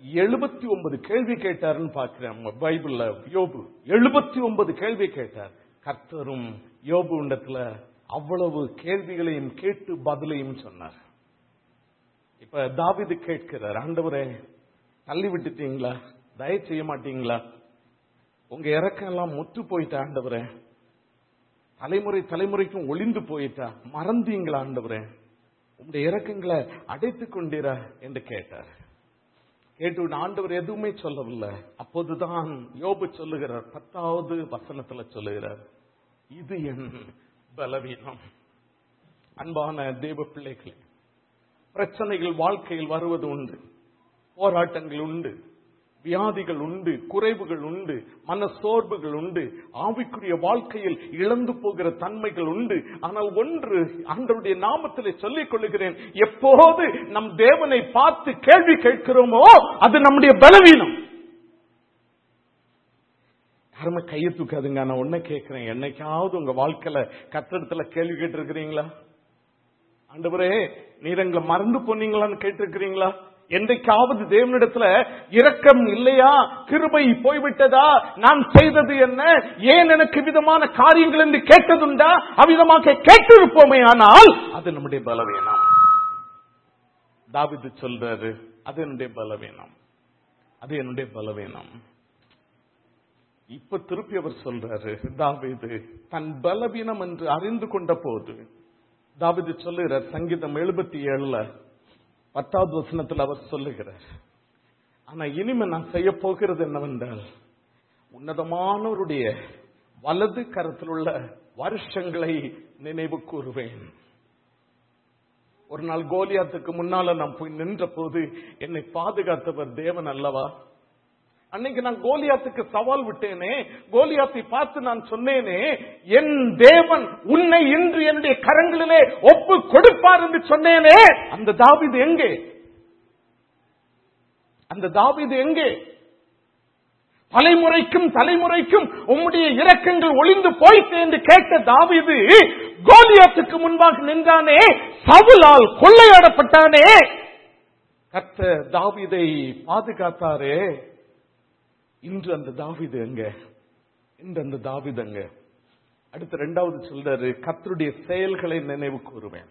Speaker 1: எழுபத்தி ஒன்பது கேள்வி கேட்டாருன்னு பாக்குறேன் பைபிள்ல யோபு எழுபத்தி ஒன்பது கேள்வி கேட்டார் கர்த்தரும் யோபு இடத்துல அவ்வளவு கேள்விகளையும் கேட்டு பதிலையும் சொன்னார் இப்ப தாவிது கேட்கிறார் ஆண்டவரே தள்ளி விட்டுட்டீங்களா தயவு செய்ய மாட்டீங்களா உங்க இறக்கம் எல்லாம் முற்று போயிட்டா ஆண்டவரே தலைமுறை தலைமுறைக்கும் ஒளிந்து போயிட்டா மறந்தீங்களா ஆண்டவரே உங்களுடைய இறக்கங்களை அடைத்துக் கொண்டீரா என்று கேட்டார் கேட்டு ஆண்டவர் எதுவுமே சொல்லவில்லை அப்போதுதான் யோபு சொல்லுகிறார் பத்தாவது வசனத்துல சொல்லுகிறார் இது என் பலவீனம் அன்பான தேவ பிள்ளைகளே பிரச்சனைகள் வாழ்க்கையில் வருவது உண்டு போராட்டங்கள் உண்டு வியாதிகள் உண்டு குறைவுகள் உண்டு மன சோர்வுகள் உண்டு ஆவிக்குரிய வாழ்க்கையில் இழந்து போகிற தன்மைகள் உண்டு ஆனால் ஒன்று ஆண்டவருடைய நாமத்திலே சொல்லிக் கொள்ளுகிறேன் எப்போது நம் தேவனை பார்த்து கேள்வி கேட்கிறோமோ அது நம்முடைய பலவீனம் யாருமே கையை தூக்காதுங்க நான் ஒன்ன கேட்கிறேன் என்னைக்காவது உங்க வாழ்க்கையில கத்திடத்துல கேள்வி கேட்டிருக்கிறீங்களா ஆண்டவரே நீர் எங்களை மறந்து போனீங்களான்னு கேட்டிருக்கிறீங்களா என்றைக்காவது தேவனிடத்துல இரக்கம் இல்லையா கிருபை போய்விட்டதா நான் செய்தது என்ன ஏன் எனக்கு விதமான காரியங்கள் என்று கேட்டதுண்டா அவ்விதமாக கேட்டிருப்போமே ஆனால் அது நம்முடைய பலவீனம் தாவிது சொல்றாரு அது என்னுடைய பலவீனம் அது என்னுடைய பலவீனம் இப்ப திருப்பி அவர் சொல்றாரு தாவிது தன் பலவீனம் என்று அறிந்து கொண்ட போது தாவிது சொல்லுகிறார் சங்கீதம் எழுபத்தி ஏழுல பத்தாவது வசனத்தில் அவர் சொல்லுகிறார் ஆனா இனிமே நான் செய்ய போகிறது என்னவென்றால் உன்னதமானவருடைய வலது கரத்தில் உள்ள வருஷங்களை நினைவு கூறுவேன் ஒரு நாள் கோலியாத்துக்கு முன்னால நான் போய் நின்ற போது என்னை பாதுகாத்தவர் தேவன் அல்லவா அன்னைக்கு நான் கோலியாத்துக்கு சவால் விட்டேனே கோலியாத்தை பார்த்து நான் சொன்னேனே என் தேவன் உன்னை இன்று என்னுடைய கரங்களிலே ஒப்பு கொடுப்பார் என்று சொன்னேனே அந்த தாவிது எங்கே அந்த தாவிது எங்கே தலைமுறைக்கும் தலைமுறைக்கும் உம்முடைய இரக்கங்கள் ஒளிந்து போயிட்டு என்று கேட்ட தாவிது கோலியாத்துக்கு முன்பாக நின்றானே சவுலால் கொள்ளையாடப்பட்டானே கத்த தாவிதை பாதுகாத்தாரே இன்று அந்த தாவிது எங்க இன்று அந்த தாவிது எங்க அடுத்து ரெண்டாவது சொல்றாரு கத்தருடைய செயல்களை நினைவு கூறுவேன்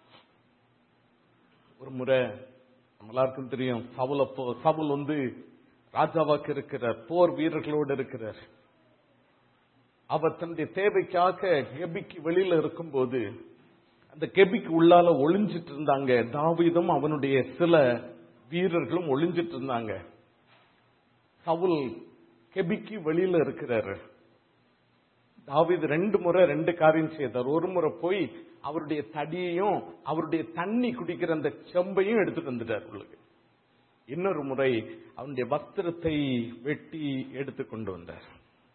Speaker 1: ஒரு முறை நம்ம எல்லாருக்கும் தெரியும் சவுல போ சவுல் வந்து ராஜாவாக்கு இருக்கிறார் போர் வீரர்களோடு இருக்கிறார் அவர் தன்னுடைய தேவைக்காக கெபிக்கு வெளியில இருக்கும்போது அந்த கெபிக்கு உள்ளால ஒளிஞ்சிட்டு இருந்தாங்க தாவீதும் அவனுடைய சில வீரர்களும் ஒளிஞ்சிட்டு இருந்தாங்க சவுல் கெபிக்கு வெளியில இருக்கிறாரு தாவீது ரெண்டு முறை ரெண்டு காரியம் செய்தார் ஒரு முறை போய் அவருடைய தடியையும் அவருடைய தண்ணி குடிக்கிற அந்த செம்பையும் எடுத்துட்டு வந்துட்டார் உங்களுக்கு இன்னொரு முறை அவனுடைய வஸ்திரத்தை வெட்டி எடுத்து கொண்டு வந்தார்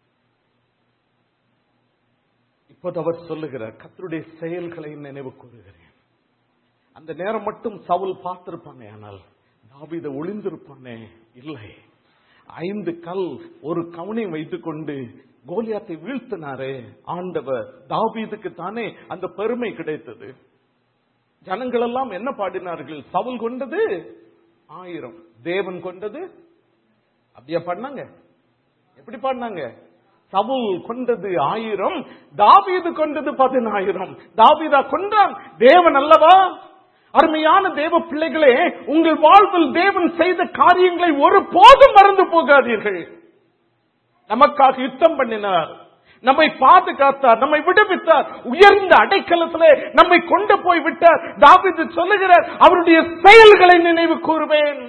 Speaker 1: இப்போது அவர் சொல்லுகிறார் கத்தருடைய செயல்களை நினைவு கூறுகிறேன் அந்த நேரம் மட்டும் சவுல் பார்த்திருப்பானே ஆனால் தாவீத ஒளிந்திருப்பானே இல்லை ஐந்து கல் ஒரு கவுனை வைத்துக்கொண்டு கோலியாத்தை வீழ்த்தினாரே ஆண்டவர் தாவீதுக்கு தானே அந்த பெருமை கிடைத்தது ஜனங்கள் எல்லாம் என்ன பாடினார்கள் சவுல் கொண்டது ஆயிரம் தேவன் கொண்டது அப்படியா பாடினாங்க எப்படி பாடினாங்க சவுல் கொண்டது ஆயிரம் தாவீது கொண்டது பதினாயிரம் தாவீதா கொண்டான் தேவன் அல்லவா அருமையான தேவ பிள்ளைகளே உங்கள் வாழ்வில் தேவன் செய்த காரியங்களை ஒரு போதும் மறந்து போகாதீர்கள் நமக்காக யுத்தம் பண்ணினார் நம்மை பாதுகாத்தார் நம்மை விடுவித்தார் உயர்ந்த அடைக்கலத்திலே நம்மை கொண்டு போய் விட்டார் தாவிது சொல்லுகிறார் அவருடைய செயல்களை நினைவு கூறுவேன்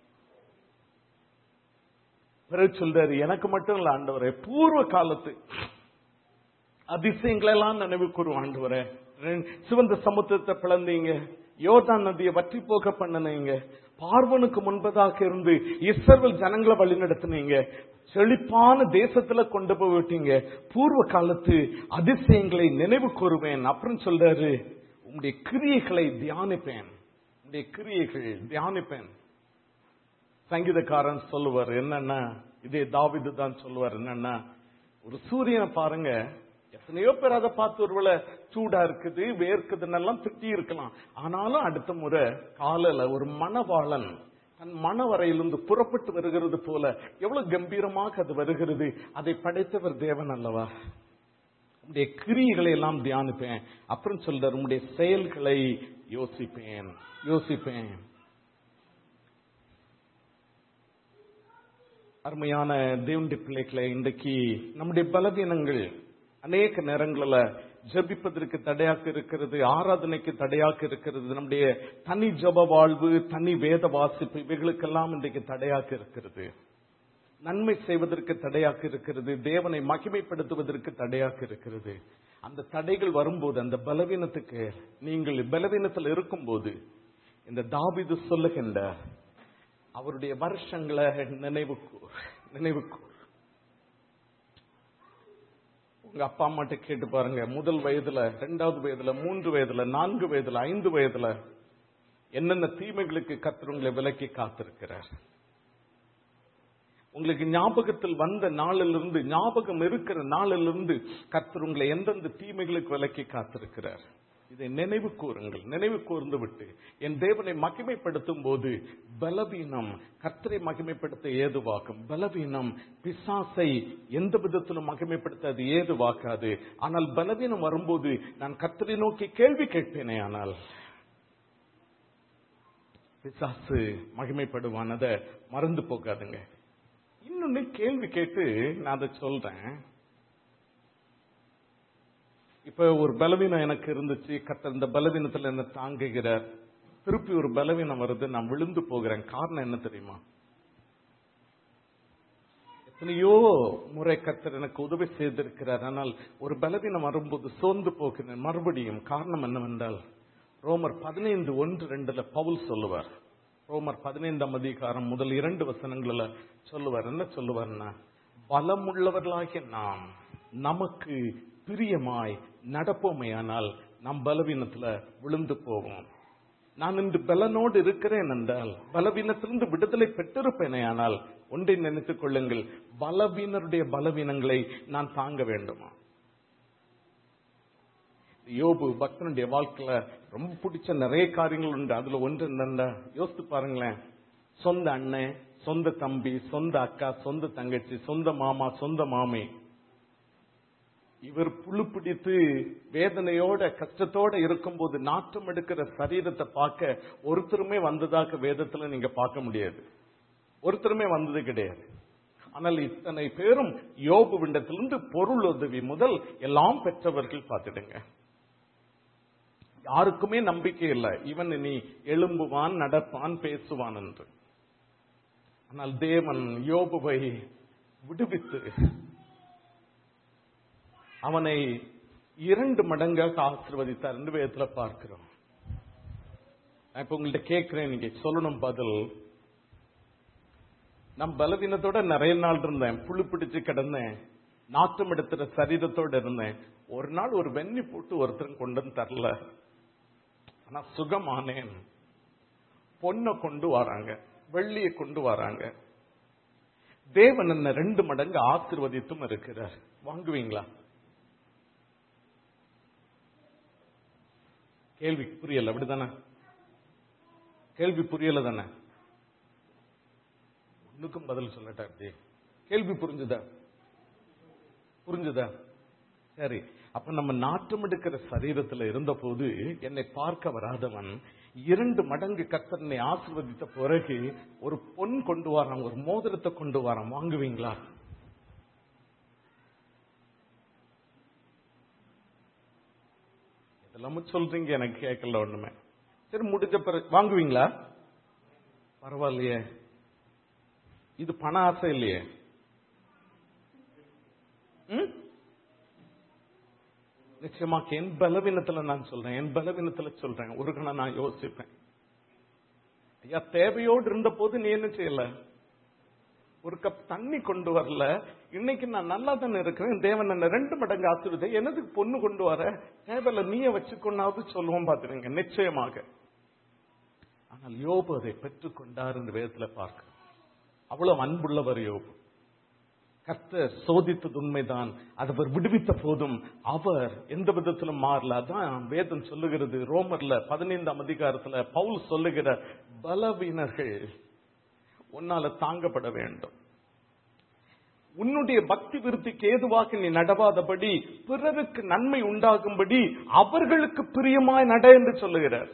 Speaker 1: பிறகு சொல்றாரு எனக்கு மட்டும் இல்ல ஆண்டவரே பூர்வ காலத்து அதிசயங்களை எல்லாம் நினைவு கூறும் ஆண்டவரே சிவந்த சமுத்திரத்தை பிளந்தீங்க யோர்தான் நதியை வற்றி போக பண்ணினீங்க பார்வனுக்கு முன்பதாக இருந்து இஸ்ரவேல் ஜனங்களை வழி நடத்தினீங்க செழிப்பான தேசத்துல கொண்டு போய் விட்டீங்க பூர்வ காலத்து அதிசயங்களை நினைவு கூறுவேன் அப்புறம் சொல்றாரு உங்களுடைய கிரியைகளை தியானிப்பேன் உங்களுடைய கிரியைகள் தியானிப்பேன் சங்கீதக்காரன் சொல்லுவார் என்னன்னா இதே தாவிது தான் சொல்லுவார் என்னன்னா ஒரு சூரியனை பாருங்க எத்தனையோ பேர் அதை பார்த்து ஒருவேளை சூடா இருக்குது வேர்க்குதுன்னெல்லாம் திட்டி இருக்கலாம் ஆனாலும் அடுத்த முறை காலையில ஒரு மணவாளன் தன் மணவரையிலிருந்து புறப்பட்டு வருகிறது போல எவ்வளவு கம்பீரமாக அது வருகிறது அதை படைத்தவர் தேவன் அல்லவா உம்முடைய கிரியைகளை எல்லாம் தியானிப்பேன் அப்புறம் சொல்றார் உம்முடைய செயல்களை யோசிப்பேன் யோசிப்பேன் அருமையான தேவனுடைய பிள்ளைகளை இன்றைக்கு நம்முடைய பலவீனங்கள் அநேக நேரங்களில் ஜெபிப்பதற்கு தடையாக இருக்கிறது ஆராதனைக்கு தடையாக இருக்கிறது நம்முடைய தனி ஜப வாழ்வு தனி வேத வாசிப்பு இவைகளுக்கெல்லாம் இன்றைக்கு தடையாக இருக்கிறது நன்மை செய்வதற்கு தடையாக இருக்கிறது தேவனை மகிமைப்படுத்துவதற்கு தடையாக இருக்கிறது அந்த தடைகள் வரும்போது அந்த பலவீனத்துக்கு நீங்கள் பலவீனத்தில் இருக்கும்போது இந்த தாபிது சொல்லுகின்ற அவருடைய வருஷங்களை நினைவு கூர் நினைவு கூர் உங்க அப்பா அம்மாட்ட கேட்டு பாருங்க முதல் வயதுல ரெண்டாவது வயதுல மூன்று வயதுல நான்கு வயதுல ஐந்து வயதுல என்னென்ன தீமைகளுக்கு கத்துறவங்களை விலக்கி காத்திருக்கிறார் உங்களுக்கு ஞாபகத்தில் வந்த நாளிலிருந்து ஞாபகம் இருக்கிற நாளிலிருந்து கர்த்தர் உங்களை எந்தெந்த தீமைகளுக்கு விலக்கி காத்திருக்கிறார் இதை நினைவு கூறுங்கள் நினைவு கூர்ந்து விட்டு என் தேவனை மகிமைப்படுத்தும் போது பலவீனம் கர்த்தரை மகிமைப்படுத்த ஏதுவாக்கும் பலவீனம் பிசாசை எந்த விதத்திலும் மகிமைப்படுத்த அது ஏதுவாக்காது ஆனால் பலவீனம் வரும்போது நான் கர்த்தரை நோக்கி கேள்வி கேட்பேனே ஆனால் பிசாசு மகிமைப்படுவான் அதை மறந்து போகாதுங்க இன்னொன்னு கேள்வி கேட்டு நான் அதை சொல்றேன் இப்ப ஒரு பலவீனம் எனக்கு இருந்துச்சு கத்த இந்த பலவீனத்துல என்ன தாங்குகிறார் திருப்பி ஒரு பலவீனம் வருது நான் விழுந்து போகிறேன் காரணம் என்ன தெரியுமா எத்தனையோ முறை கத்தர் எனக்கு உதவி செய்திருக்கிறார் ஆனால் ஒரு பலவீனம் வரும்போது சோர்ந்து போகிறேன் மறுபடியும் காரணம் என்னவென்றால் ரோமர் பதினைந்து ஒன்று ரெண்டுல பவுல் சொல்லுவார் ரோமர் பதினைந்தாம் அதிகாரம் முதல் இரண்டு வசனங்கள சொல்லுவார் என்ன சொல்லுவார்னா பலமுள்ளவர்களாகிய நாம் நமக்கு பிரியமாய் நடப்போமையானால் நாம் பலவீனத்துல விழுந்து போவோம் நான் இன்று பலனோடு இருக்கிறேன் என்றால் பலவீனத்திலிருந்து விடுதலை பெற்றிருப்பேனே ஆனால் ஒன்றை நினைத்துக் கொள்ளுங்கள் பலவீனருடைய பலவீனங்களை நான் தாங்க வேண்டுமா யோபு பக்தனுடைய வாழ்க்கையில ரொம்ப பிடிச்ச நிறைய காரியங்கள் உண்டு அதுல ஒன்று என்னண்டா யோசித்து பாருங்களேன் சொந்த அண்ணன் சொந்த தம்பி சொந்த அக்கா சொந்த தங்கச்சி சொந்த மாமா சொந்த மாமி இவர் புழு பிடித்து வேதனையோட கஷ்டத்தோட இருக்கும்போது நாற்றம் எடுக்கிற சரீரத்தை பார்க்க ஒருத்தருமே வந்ததாக வேதத்துல நீங்க பார்க்க முடியாது ஒருத்தருமே வந்தது கிடையாது ஆனால் இத்தனை பேரும் யோபு விண்டத்திலிருந்து பொருள் உதவி முதல் எல்லாம் பெற்றவர்கள் பார்த்துடுங்க யாருக்குமே நம்பிக்கை இல்லை இவன் இனி எழும்புவான் நடப்பான் பேசுவான் என்று ஆனால் தேவன் யோபுவை விடுவித்து அவனை இரண்டு மடங்காக ஆசிர்வதித்தார் ரெண்டு விதத்துல பார்க்கிறோம் நான் இப்ப உங்கள்ட்ட கேட்கிறேன் நீங்க சொல்லணும் பதில் நான் பலவீனத்தோட நிறைய நாள் இருந்தேன் புழு பிடிச்சு கிடந்தேன் நாட்டம் எடுத்துற சரீரத்தோட இருந்தேன் ஒரு நாள் ஒரு வெண்ணி போட்டு ஒருத்தரும் கொண்டு வந்து தரல ஆனா சுகமானேன் பொண்ணை கொண்டு வராங்க வெள்ளியை கொண்டு வராங்க தேவன் என்ன ரெண்டு மடங்கு ஆசிர்வதித்தும் இருக்கிறார் வாங்குவீங்களா கேள்வி புரியல அப்படிதானே கேள்வி புரியல தானே ஒண்ணுக்கும் பதில் சொல்லட்டா அப்படி கேள்வி புரிஞ்சுதா புரிஞ்சுதா சரி அப்ப நம்ம நாட்டம் எடுக்கிற சரீரத்துல இருந்த போது என்னை பார்க்க வராதவன் இரண்டு மடங்கு கத்தனை ஆசிர்வதித்த பிறகு ஒரு பொன் கொண்டு வரான் ஒரு மோதிரத்தை கொண்டு வரான் வாங்குவீங்களா இதெல்லாம சொல்றீங்க எனக்கு கேட்கல ஒண்ணுமே சரி முடிஞ்ச பிறகு வாங்குவீங்களா பரவாயில்லையே இது பண ஆசை இல்லையே ம்? நிச்சயமாக என் பலவீனத்துல நான் சொல்றேன் என் பலவீனத்துல சொல்றேன் ஒரு கணம் நான் யோசிப்பேன் ஐயா தேவையோடு இருந்த போது நீ என்ன செய்யல ஒரு கப் தண்ணி கொண்டு வரல இன்னைக்கு நான் நல்லா தானே இருக்கிறேன் தேவன் என்ன ரெண்டு மடங்கு ஆசிரியத்தை எனதுக்கு பொண்ணு கொண்டு வர தேவையில்ல நீயே வச்சுக்கொண்டாவது சொல்லுவோம் பார்த்துருங்க நிச்சயமாக ஆனால் யோபு அதை பெற்றுக்கொண்டார் என்று வேதத்துல பார்க்கிறோம் அவ்வளவு அன்புள்ளவர் யோபு கர்த்தர் சோதித்தது உண்மைதான் அவர் விடுவித்த போதும் அவர் எந்த விதத்திலும் மாறல அதான் வேதம் சொல்லுகிறது ரோமர்ல பதினைந்தாம் அதிகாரத்துல பவுல் சொல்லுகிற பலவீனர்கள் உன்னால தாங்கப்பட வேண்டும் உன்னுடைய பக்தி விருத்திக்கு ஏதுவாக நீ நடவாதபடி பிறருக்கு நன்மை உண்டாகும்படி அவர்களுக்கு பிரியமாய் நட என்று சொல்லுகிறார்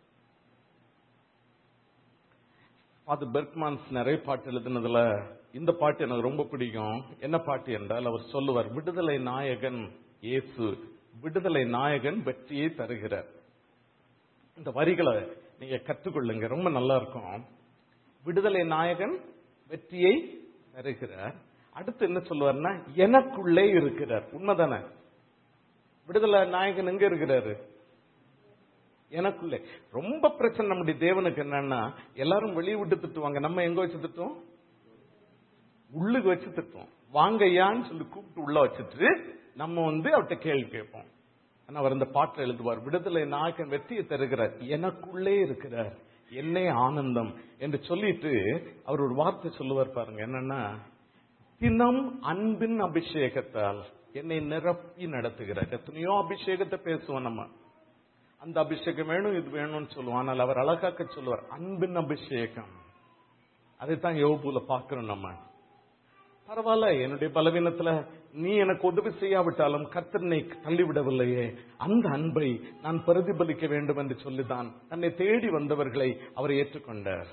Speaker 1: அது பெர்க்மான்ஸ் நிறைய பாட்டு எழுதுனதுல இந்த பாட்டு எனக்கு ரொம்ப பிடிக்கும் என்ன பாட்டு என்றால் அவர் சொல்லுவார் விடுதலை நாயகன் இயேசு விடுதலை நாயகன் வெற்றியை தருகிறார் இந்த வரிகளை நீங்க கற்றுக்கொள்ளுங்க ரொம்ப நல்லா இருக்கும் விடுதலை நாயகன் வெற்றியை தருகிறார் அடுத்து என்ன சொல்லுவார்னா எனக்குள்ளே இருக்கிறார் உண்மைதானே விடுதலை நாயகன் எங்க இருக்கிறாரு எனக்குள்ளே ரொம்ப பிரச்சனை நம்முடைய தேவனுக்கு என்னன்னா எல்லாரும் வெளியே விட்டு திட்டுவாங்க நம்ம எங்க வச்சு திட்டோம் உள்ளுக்கு வச்சு திட்டுவோம் வாங்கய்யான்னு சொல்லி கூப்பிட்டு உள்ள வச்சுட்டு நம்ம வந்து அவர்கிட்ட கேள்வி கேட்போம் ஆனா அவர் இந்த பாட்டில் எழுதுவார் விடுதலை நாயக்கன் வெற்றியை தருகிறார் எனக்குள்ளே இருக்கிறார் என்னே ஆனந்தம் என்று சொல்லிட்டு அவர் ஒரு வார்த்தை சொல்லுவார் பாருங்க என்னன்னா தினம் அன்பின் அபிஷேகத்தால் என்னை நிரப்பி நடத்துகிறார் எத்தனையோ அபிஷேகத்தை பேசுவோம் நம்ம அந்த அபிஷேகம் வேணும் இது வேணும்னு சொல்லுவோம் ஆனால் அவர் அழகாக்க சொல்லுவார் அன்பின் அபிஷேகம் அதைத்தான் யோபுல பாக்குறோம் நம்ம பரவாயில்ல என்னுடைய பலவீனத்துல நீ எனக்கு உதவி செய்யாவிட்டாலும் கர்த்தனை தள்ளிவிடவில்லையே அந்த அன்பை நான் பிரதிபலிக்க வேண்டும் என்று சொல்லிதான் தன்னை தேடி வந்தவர்களை அவர் ஏற்றுக்கொண்டார்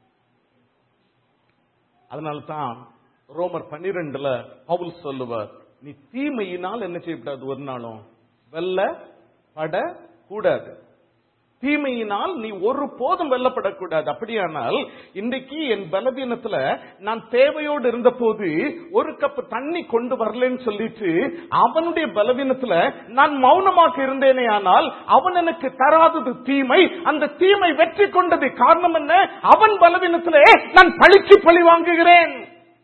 Speaker 1: அதனால்தான் ரோமர் பன்னிரெண்டுல பவுல் சொல்லுவார் நீ தீமையினால் என்ன செய்யக்கூடாது ஒரு நாளும் வெல்ல பட கூடாது தீமையினால் நீ ஒரு போதும் வெல்லப்படக்கூடாது அப்படியானால் இன்றைக்கு என் பலவீனத்துல நான் தேவையோடு இருந்த போது ஒரு கப் தண்ணி கொண்டு வரலன்னு சொல்லிட்டு அவனுடைய பலவீனத்துல நான் மௌனமாக இருந்தேனே ஆனால் அவன் எனக்கு தராதது தீமை அந்த தீமை வெற்றி கொண்டது காரணம் என்ன அவன் பலவீனத்திலே நான் பழிக்கு பழி வாங்குகிறேன்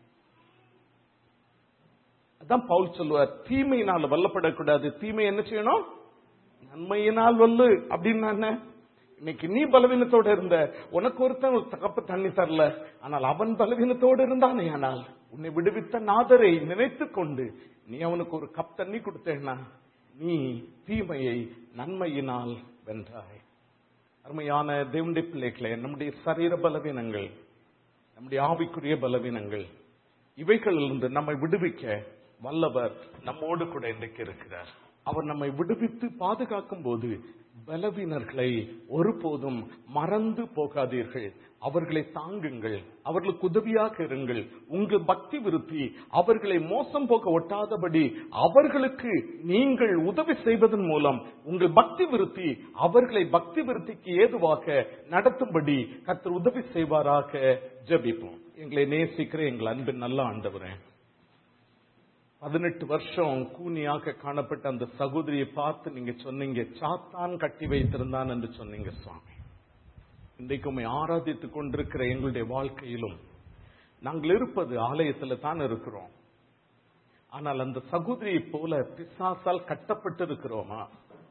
Speaker 1: அதான் பவுல் சொல்லுவார் தீமையினால் வெல்லப்படக்கூடாது தீமை என்ன செய்யணும் நன்மையினால் வல்லு அப்படின்னு என்ன இன்னைக்கு நீ பலவீனத்தோட இருந்த உனக்கு ஒருத்தன் ஒரு தகப்ப தண்ணி தரல ஆனால் அவன் பலவீனத்தோடு இருந்தானே ஆனால் உன்னை விடுவித்த நாதரை நினைத்து கொண்டு நீ அவனுக்கு ஒரு கப் தண்ணி கொடுத்தேன்னா நீ தீமையை நன்மையினால் வென்றாய் அருமையான தேவண்டி பிள்ளைகளே நம்முடைய சரீர பலவீனங்கள் நம்முடைய ஆவிக்குரிய பலவீனங்கள் இவைகளிலிருந்து நம்மை விடுவிக்க வல்லவர் நம்மோடு கூட இன்றைக்கு இருக்கிறார் அவர் நம்மை விடுவித்து பாதுகாக்கும் போது பலவீனர்களை ஒருபோதும் மறந்து போகாதீர்கள் அவர்களை தாங்குங்கள் அவர்களுக்கு உதவியாக இருங்கள் உங்கள் பக்தி விருத்தி அவர்களை மோசம் போக ஒட்டாதபடி அவர்களுக்கு நீங்கள் உதவி செய்வதன் மூலம் உங்கள் பக்தி விருத்தி அவர்களை பக்தி விருத்திக்கு ஏதுவாக நடத்தும்படி கர்த்தர் உதவி செய்வாராக ஜெபிப்போம் எங்களை நேசிக்கிற எங்கள் அன்பின் நல்ல ஆண்டவரே பதினெட்டு வருஷம் கூனியாக காணப்பட்ட அந்த சகோதரியை பார்த்து நீங்க சொன்னீங்க சாத்தான் கட்டி வைத்திருந்தான் என்று சொன்னீங்க சுவாமி இன்றைக்கு உண்மை ஆராதித்துக் கொண்டிருக்கிற எங்களுடைய வாழ்க்கையிலும் நாங்கள் இருப்பது ஆலயத்துல தான் இருக்கிறோம் ஆனால் அந்த சகோதரியை போல பிசாசால் கட்டப்பட்டு இருக்கிறோமா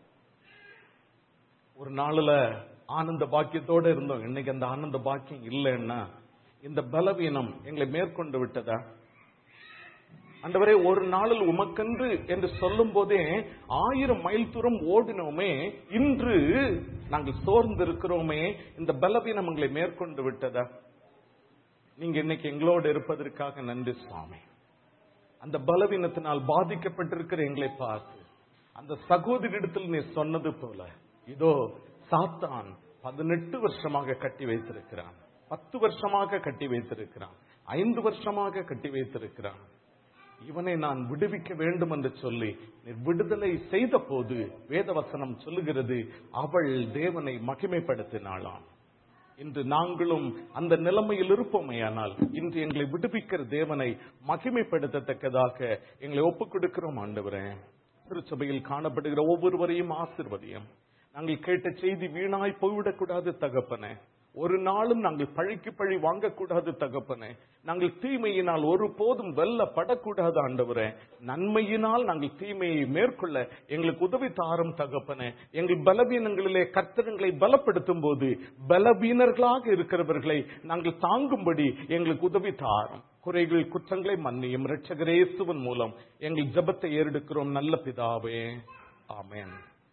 Speaker 1: ஒரு நாளுல ஆனந்த பாக்கியத்தோட இருந்தோம் இன்னைக்கு அந்த ஆனந்த பாக்கியம் இல்லைன்னா இந்த பலவீனம் எங்களை மேற்கொண்டு விட்டதா அண்டவரே ஒரு நாளில் உமக்கென்று என்று சொல்லும் போதே ஆயிரம் மைல் தூரம் ஓடினோமே இன்று நாங்கள் சோர்ந்து இருக்கிறோமே இந்த பலவீனம் எங்களை மேற்கொண்டு விட்டதா நீங்க இன்னைக்கு எங்களோடு இருப்பதற்காக நன்றி சுவாமி அந்த பலவீனத்தினால் பாதிக்கப்பட்டிருக்கிற எங்களை பார்த்து அந்த சகோதரிடத்தில் நீ சொன்னது போல இதோ சாத்தான் பதினெட்டு வருஷமாக கட்டி வைத்திருக்கிறான் பத்து வருஷமாக கட்டி வைத்திருக்கிறான் ஐந்து வருஷமாக கட்டி வைத்திருக்கிறான் இவனை நான் விடுவிக்க வேண்டும் என்று சொல்லி நீர் விடுதலை செய்த போது வேதவசனம் சொல்லுகிறது அவள் தேவனை மகிமைப்படுத்தினாளாம் இன்று நாங்களும் அந்த நிலைமையில் இருப்போமேயானால் இன்று எங்களை விடுவிக்கிற தேவனை மகிமைப்படுத்தத்தக்கதாக எங்களை ஒப்புக் கொடுக்கிறோம் ஆண்டவரே திருச்சபையில் காணப்படுகிற ஒவ்வொருவரையும் ஆசிர்வதியும் நாங்கள் கேட்ட செய்தி வீணாய் போய்விடக்கூடாது தகப்பனே ஒரு நாளும் நாங்கள் பழிக்கு பழி வாங்கக்கூடாது தகப்பனே நாங்கள் தீமையினால் ஒரு போதும் வெல்லப்படக்கூடாது ஆண்டவரே நன்மையினால் நாங்கள் தீமையை மேற்கொள்ள எங்களுக்கு உதவி தாரும் தகப்பனே எங்கள் பலவீனங்களிலே கர்த்தரங்களை பலப்படுத்தும் போது பலவீனர்களாக இருக்கிறவர்களை நாங்கள் தாங்கும்படி எங்களுக்கு உதவி தாரும் குறைகள் குற்றங்களை மன்னியும் இரட்சகரேசுவன் மூலம் எங்கள் ஜபத்தை ஏறெடுக்கிறோம் நல்ல பிதாவே ஆமென்